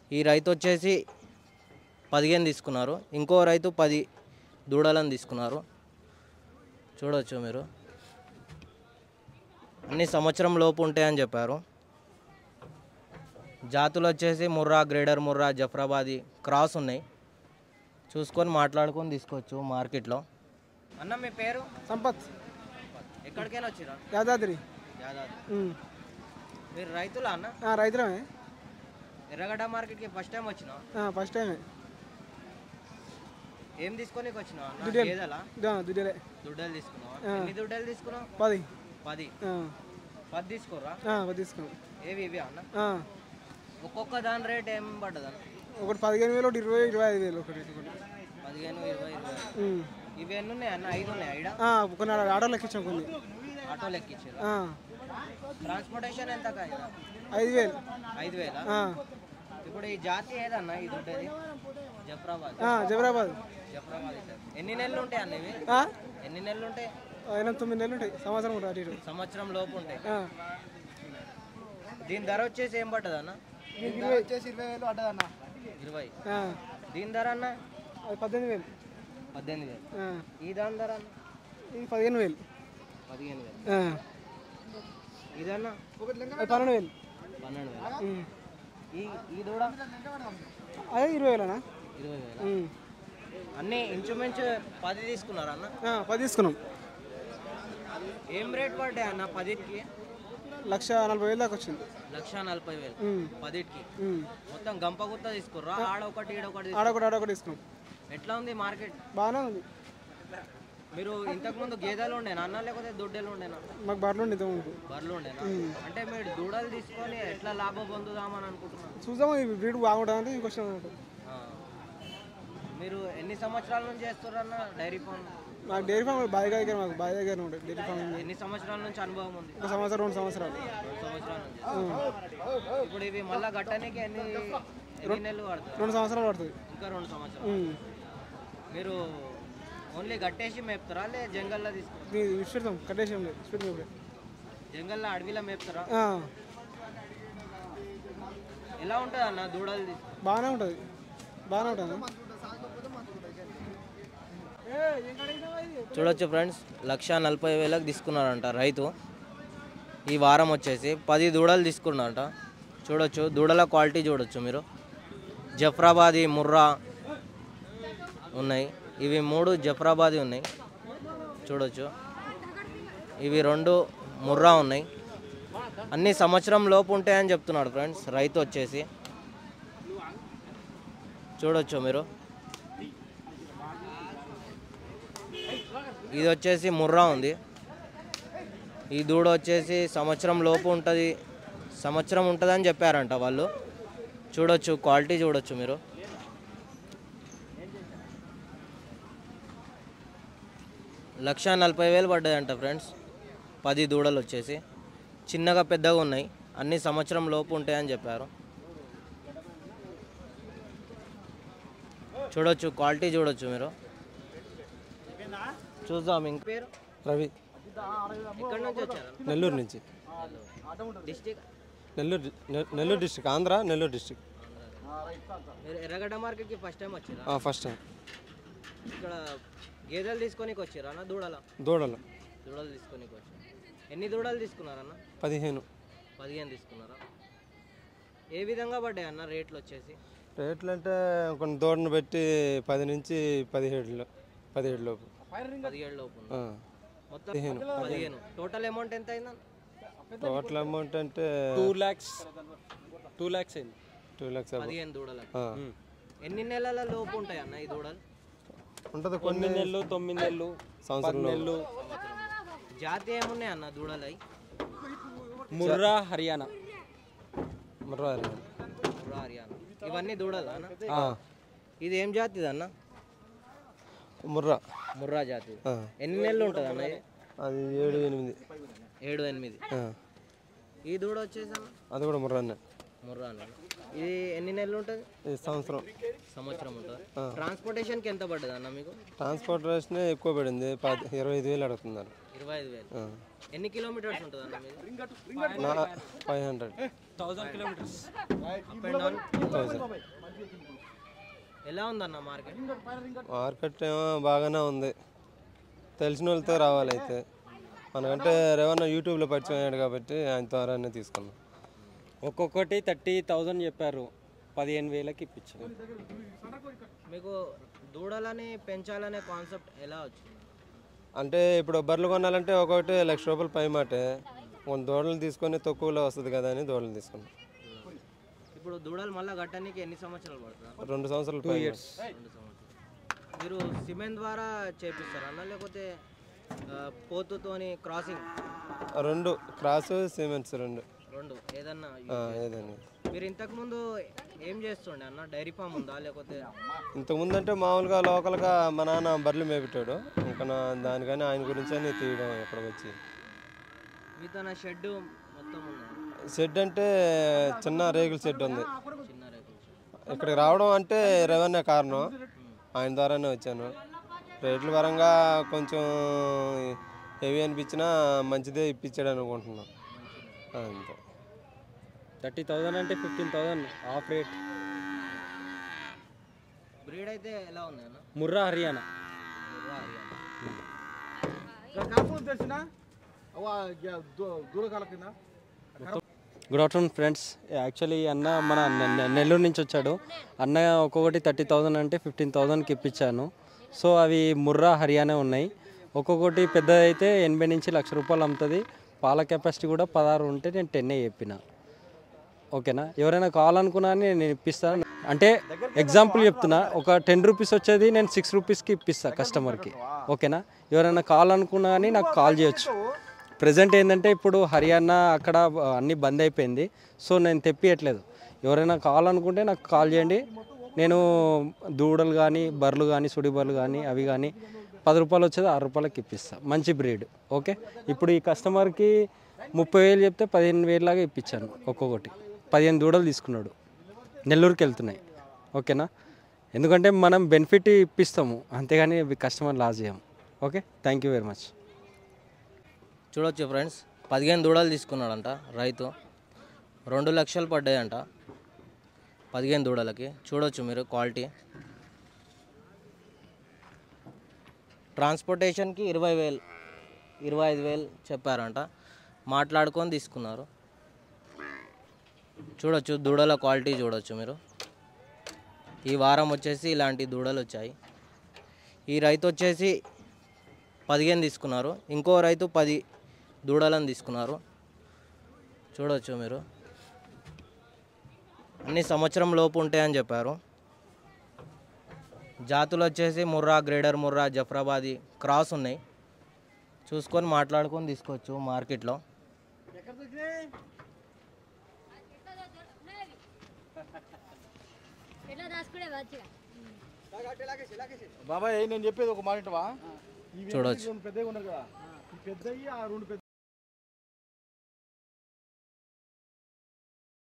ఈ రైతు వచ్చేసి పదిహేను తీసుకున్నారు ఇంకో రైతు పది దూడలను తీసుకున్నారు చూడవచ్చు మీరు అన్ని సంవత్సరం లోపు ఉంటాయని చెప్పారు జాతులు వచ్చేసి ముర్రా గ్రేడర్ ముర్రా జఫ్రాబాది క్రాస్ ఉన్నాయి చూసుకొని మాట్లాడుకొని తీసుకోవచ్చు మార్కెట్లో అన్న మీ పేరు సంపత్ ఎక్కడికైనా వచ్చిరా యాదాద్రి యాదాద్రి ఉమ్. మీరు రైతులా అన్న ఆ, రైతులమే ఎర్రగడ్డ మార్కెట్కి ఫస్ట్ టైం వచ్చినావు ఆ, ఫస్ట్ టైమే ఏం తీసుకొని వచ్చినావు అన్న దుడ్డెలు. గేదెలా దా, దుడ్డలే దుడ్డలు తీసుకున్నావు ఆ. ఎన్ని దుడ్డలు తీసుకున్నావు పది పది ఆ, పది తీసుకోరా ఆ, పది తీసుకున్నాం ఏవి ఇవి అన్న ఆ, ఒక్కొక్క దాని రేట్ ఏం పడ్డది అన్న ఒకటి పదిహేను వేలు ఒకటి ఇరవై ఇరవై ఐదు వేలు ఒకటి ఒకటి పదిహేను ఇరవై ఇరవై ఉమ్. ఇవి ఎన్ని ఉన్నాయి అన్న ఐదు ఉన్నాయి ఐడ ఆ, కొన్ని ఆడ- ఆటోలు ఎక్కించాం కొన్ని ఆటో లెక్కించారు ఆ, ట్రాన్స్పోర్టేషన్ ఎంత అయిందా ఐదు వేలు ఐదు వేల ఆ, ఇప్పుడు ఈ జాతి ఏదన్న ఇది ఉంటుంది జఫ్రాబాద్ ఆ, జబరాబాద్ జఫ్రాబాద్ ఇది. ఎన్ని నెలలు ఉంటాయి అన్న ఇవి ఆ, ఎన్ని నెలలు ఉంటాయి ఎనిమిది తొమ్మిది నెలలు ఉంటాయి సంవత్సరం ఉంటుంది అటు ఇటు సంవత్సరం లోపు ఉంటాయి ఆ, దీని ధర వచ్చేసి ఏం పడ్డది అన్న వచ్చేసి ఇరవై వేలు పడ్డదన్న ఇరవై ఆ, దీని ధర అన్న అది పద్దెనిమిది వేలు పద్దెనిమిది వేలు ఆ, ఈ దాని ధర అన్న ఇది పదిహేను వేలు పదిహేను వేలు ఆ, ఇదన్న అది పన్నెండు వేలు పన్నెండు వేలు ఉమ్. ఈ ఈ దూడ అదే ఇరవై వేలనా ఇరవై వేలు ఉమ్. అన్నీ ఇంచుమించు పది తీసుకున్నారా అన్న ఆ, పది తీసుకున్నాం ఏం రేట్ పడ్డాయి అన్న పదిటికి లక్ష నలభై వేలు దాకా వచ్చింది లక్ష నలభై వేలు ఉమ్, పదిటికి ఉమ్. మొత్తం గంప గుత్త తీసుకుర్రా ఆడ ఒకటి ఈడ ఒకటి ఆడొకటి ఆడొకటి తీసుకున్నాం తీసుకుర్రా. ఎట్లా ఉంది మార్కెట్ బాగానే ఉంది మీరు ఇంతకుముందు గేదెలు ఉండేనా అన్న లేకపోతే దొడ్డెలు ఉండేనా మాకు బర్రెలు ఉండి ఇంతకు బర్రెలు ఉండేనా అంటే మీరు దూడలు తీసుకొని ఎట్లా లాభం పొందుదామని అనుకుంటున్నారు చూద్దాం ఈ బ్రీడ్ బాగుంటుంది అంటే ఇంకొచ్చిన ఆ. మీరు ఎన్ని సంవత్సరాల నుంచి చేస్తున్నారన్న డైరీ ఫామ్ మాకు డైరీ ఫామ్ బాయ్ దగ్గర మాకు బాయ్ దగ్గర ఉంటుంది డైరీ ఫామ్ ఉంది ఎన్ని సంవత్సరాల నుంచి అనుభవం ఉంది ఒక సంవత్సరం రెండు సంవత్సరాలు రెండు సంవత్సరాల నుంచి ఇప్పుడు ఇవి మళ్ళా గట్టడానికి ఎన్ని ఎన్ని నెలలు పడుతుంది రెండు సంవత్సరాలు పడుతుంది ఇంకా రెండు సంవత్సరాలు ఉమ్. మీరు ఓన్లీ గట్టేసి మేపుతారా లే జంగల్లో తీసుకుంటారా ఇది ఇష్టం కట్టేసాం లేదు ఇష్టం ఇప్పుడే జంగల్లో అడవిలో మేపుతారా ఆ, ఎలా ఉంటుంది అన్న దూడలు తీసు- బాగానే ఉంటుంది బాగానే ఉంటుంది చూడొచ్చు ఫ్రెండ్స్ లక్ష నలభై వేలకు తీసుకున్నారంట రైతు ఈ వారం వచ్చేసి పది దూడలు తీసుకున్నారంట చూడొచ్చు దూడల క్వాలిటీ చూడొచ్చు మీరు జఫ్రాబాదీ ముర్రా ఉన్నాయి ఇవి మూడు జఫ్రాబాదీ ఉన్నాయి చూడొచ్చు ఇవి రెండు ముర్రా ఉన్నాయి అన్ని సంవత్సరం లోపు ఉంటాయని చెప్తున్నాడు ఫ్రెండ్స్ రైతు వచ్చేసి చూడొచ్చు మీరు ఇది వచ్చేసి ముర్రా ఉంది ఈ దూడ వచ్చేసి సంవత్సరం లోపు ఉంటుంది సంవత్సరం ఉంటుందని చెప్పారంట వాళ్ళు చూడొచ్చు క్వాలిటీ చూడొచ్చు మీరు లక్ష నలభై వేలు పడ్డాయంట ఫ్రెండ్స్ పది దూడలు వచ్చేసి చిన్నగా పెద్దగా ఉన్నాయి అన్ని సంవత్సరం లోపు ఉంటాయని చెప్పారు చూడొచ్చు క్వాలిటీ చూడొచ్చు మీరు చూద్దాం ఇంక పేరు రవి ఎక్కడి నుంచి వచ్చారు నెల్లూరు నుంచి డిస్టిక్ నెల్లూరు డి- నె- నెల్లూరు డిస్టిక్ ఆంధ్ర నెల్లూరు డిస్టిక్ మీరు ఎర్రగడ్డ మార్కెట్కి ఫస్ట్ టైం వచ్చారా ఫస్ట్ టైం ఇక్కడ గేదెలు తీసుకొని వచ్చారా అన్న దూడల దూడలు దూడలు తీసుకొని వచ్చారు ఎన్ని దూడలు తీసుకున్నారన్న పదిహేను పదిహేను తీసుకున్నారా ఏ విధంగా పడ్డాయి అన్న రేట్లు వచ్చేసి రేట్లు అంటే కొన్ని దూడను పెట్టి పది నుంచి పదిహేడులో పదిహేడు లోపు పదిహేడు లోపు ఉంది. ఆ. మొత్తం పదిహేను టోటల్ అమౌంట్ ఎంత అయిందన్న టోటల్ అమౌంట్ అంటే టూ ల్యాక్స్ టూ ల్యాక్స్ అయింది టూ ల్యాక్స్ పదిహేను దూడలకు ఎన్ని నెలల లోపు ఉంటాయి అన్న ఈ దూడలు ఉంటుంది కొన్ని తొమ్మిది నెలలు తొమ్మిది నెలలు సంవత్సరం పది నెలలు జాతి ఏమున్నాయి అన్న దూడలై ముర్రా హర్యానా ముర్రా ముర్రా హర్యానా ఇవన్నీ దూడలు అన్న ఇది ఏం జాతిది అన్న ముర్రా ముర్రా జాతి ఆ. ఎన్ని నెలలు ఉంటుంది అన్న ఇది? అది ఏడు ఎనిమిది ఏడు ఎనిమిది ఆ. ఈ దూడ వచ్చేసి అన్న అది కూడా ముర్రానే ముర్రాను ఇది ఎన్ని నెలలు ఉంటుంది ఈ సంవత్సరం సంవత్సరం ఉంటుంది ట్రాన్స్పోర్టేషన్కి ఎంత పడ్డది అన్న మీకు ట్రాన్స్పోర్టేషన్ ఎక్కువ పడింది పది ఇరవై ఐదు వేలు అడుగుతున్నారు ఇరవై ఐదు వేలు ఆ. ఎన్ని కిలోమీటర్స్ ఉంటుంది అన్న మీది నా five hundred thousand kilometres up and down thousand ఎలా ఉందన్న మార్కెట్ మార్కెట్ ఏమో బాగానే ఉంది తెలిసిన వాళ్ళతో రావాలి అయితే మనకంటే రేవన్న యూట్యూబ్లో పరిచయం అయ్యాడు కాబట్టి ఆయన ద్వారానే తీసుకున్నాం ఒక్కొక్కటి థర్టీ థౌజండ్ చెప్పారు పదిహేను వేలకి ఇప్పించాను మీకు దూడలని పెంచాలనే కాన్సెప్ట్ ఎలా వచ్చింది అంటే ఇప్పుడు బర్రెలు కొనాలంటే ఒకటి లక్ష రూపాయలు పై మాటే కొన్ని దూడలు తీసుకొని తక్కువలో వస్తుంది కదా అని దూడలు తీసుకున్నాం ఇప్పుడు దూడలు మళ్ళీ కట్టడానికి ఎన్ని సంవత్సరాలు పడుతుంది రెండు సంవత్సరాలు పై మాట. రెండు సంవత్సరాలు మీరు సిమెంట్ ద్వారా చేపిస్తారా అన్న లేకపోతే ఆ, పోతుతోని క్రాసింగ్ రెండు క్రాస్ సిమెంట్స్ రెండు రెండు ఏదన్నా ఆ, ఏదండి మీరు ఇంతకు ముందు ఏం చేస్తుండే అన్న డైరీ ఫామ్ ఉందా లేకపోతే ఇంతకుముందు అంటే మామూలుగా లోకల్గా మా నాన్న బర్రెలు మేపెట్టాడు ఇంకా నా దానికని ఆయన గురించి అని తీయడం ఇక్కడికి వచ్చి మీతో నా షెడ్ మొత్తం ఉన్నాయి షెడ్ అంటే చిన్న రేకుల షెడ్ ఉంది చిన్న రేకుల షెడ్ ఇక్కడికి రావడం అంటే రెవెన్యూ కారణం ఆయన ద్వారానే వచ్చాను రేట్ల పరంగా కొంచెం హెవీ అనిపించినా మంచిదే ఇప్పించాడు అనుకుంటున్నాను అంతే థర్టీ థౌజండ్ అంటే fifteen thousand half rate breed అయితే ఎలా ఉంది అన్న Murrah Haryana Murrah Haryana. Good afternoon friends actually అన్న మన నె- నె- నెల్లూరు నుంచి వచ్చాడు అన్న ఒక్కొక్కటి థర్టీ థౌజండ్ అంటే ఫిఫ్టీన్ థౌజండ్కి ఇప్పించాను సో అవి ముర్రా హర్యానా ఉన్నాయి ఒక్కొక్కటి పెద్దదైతే ఎనభై నుంచి లక్ష రూపాయలు అమ్ముతుంది పాల కెపాసిటీ కూడా పదహారు ఉంటే నేను టెన్నే చెప్పిన ఓకేనా ఎవరైనా కావాలనుకున్నా అని నేను ఇప్పిస్తాను అంటే ఎగ్జాంపుల్ చెప్తున్నా ఒక టెన్ రూపీస్ వచ్చేది నేను సిక్స్ రూపీస్కి ఇప్పిస్తాను కస్టమర్కి ఓకేనా ఎవరైనా కావాలనుకున్నా కానీ నాకు కాల్ చేయొచ్చు ప్రజెంట్ ఏంటంటే ఇప్పుడు హర్యానా అక్కడ అన్నీ బంద్ అయిపోయింది సో నేను తెప్పియట్లేదు ఎవరైనా కావాలనుకుంటే నాకు కాల్ చేయండి నేను దూడలు కానీ బర్రెలు కానీ సుడి బర్రెలు కానీ అవి కానీ పది రూపాయలు వచ్చేది ఆరు రూపాయలకి ఇప్పిస్తాను మంచి బ్రీడ్ ఓకే ఇప్పుడు ఈ కస్టమర్కి ముప్పై వేలు చెప్తే పదిహేను వేలులాగా ఇప్పించాను ఒక్కొక్కటి పదిహేను దూడలు తీసుకున్నాడు నెల్లూరుకి వెళ్తున్నాయి ఓకేనా ఎందుకంటే మనం బెనిఫిట్ ఇప్పిస్తాము అంతేగాని కస్టమర్ లాస్ చేయము okay thank you very much చూడొచ్చు ఫ్రెండ్స్ పదిహేను దూడలు తీసుకున్నాడంట రైతు రెండు లక్షలు పడ్డాయంట పదిహేను దూడలకి చూడొచ్చు మీరు క్వాలిటీ ట్రాన్స్పోర్టేషన్కి ఇరవై వేలు ఇరవై ఐదు వేలు చెప్పారంట మాట్లాడుకొని తీసుకున్నారు చూడొచ్చు దూడల క్వాలిటీ చూడొచ్చు మీరు ఈ వారం వచ్చేసి ఇలాంటి దూడలు వచ్చాయి ఈ రైతు వచ్చేసి పదిహేను తీసుకున్నారు ఇంకో రైతు పది దూడలను తీసుకున్నారు చూడొచ్చు మీరు అన్ని సంవత్సరం లోపు ఉంటాయని చెప్పారు జాతులు వచ్చేసి ముర్రా గ్రేడర్ ముర్రా జఫ్రాబాదీ క్రాస్ ఉన్నాయి చూసుకొని మాట్లాడుకొని తీసుకోవచ్చు మార్కెట్లో ఎట్లా దాచుకునే మంచిగా బాబాయ్ నేను చెప్పేది ఒక మాట వింటావా? ఈ చూడొచ్చు పెద్దగా ఉన్నారు కదా ఈ పెద్దవి ఆ రెండు పెద్ద